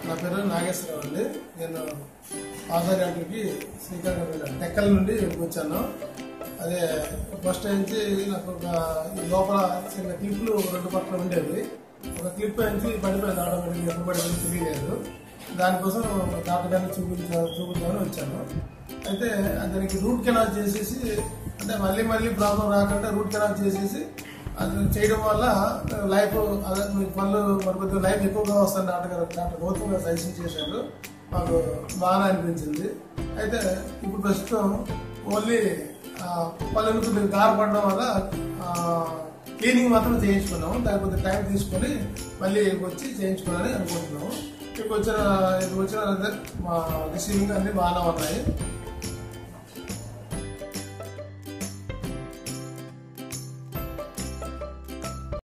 నా పేరు నాగేశ్వరరావు అండి నేను ఆధార్యానికి శ్రీకాకుళం వెళ్ళాను టెక్కల నుండి వచ్చాను అదే ఫస్ట్ నుంచి నాకు ఒక ఈ లోపల చిన్న క్లిప్లు రెండు పక్కన ఉండేవి ఒక క్లిప్ నుంచి పడిపోయింది ఆటోమేటిక్ ఎప్పుడు పడిపోయింది తెలియలేదు దానికోసం డాక్టర్ గారిని చూపించా చూపించామని వచ్చాను అయితే దానికి రూట్ కెనాల్ చేసేసి అంటే మళ్ళీ మళ్ళీ ప్రాబ్లం రాకుండా రూట్ కెనాల్ చేసేసి అది చేయడం వల్ల లైఫ్ అదే మీ పనులు మరి కొద్దిగా లైఫ్ ఎక్కువగా వస్తుంది డాక్టర్ గారు డాక్టర్ గౌతమ్ గారు సజెషన్ చేశారు మాకు బాగా అనిపించింది అయితే ఇప్పుడు ప్రస్తుతం ఓన్లీ పళ్ళు కొద్దిగా గారు పడడం వల్ల క్లీనింగ్ మాత్రం చేయించుకున్నాము దానికి కొద్దిగా టైం తీసుకొని మళ్ళీ వచ్చి చేయించుకోవాలని అనుకుంటున్నాము ఇక్కడికి వచ్చిన ఇక్కడికి వచ్చిన అదే మా రిసీవింగ్ అన్ని బాగానే ఉన్నాయి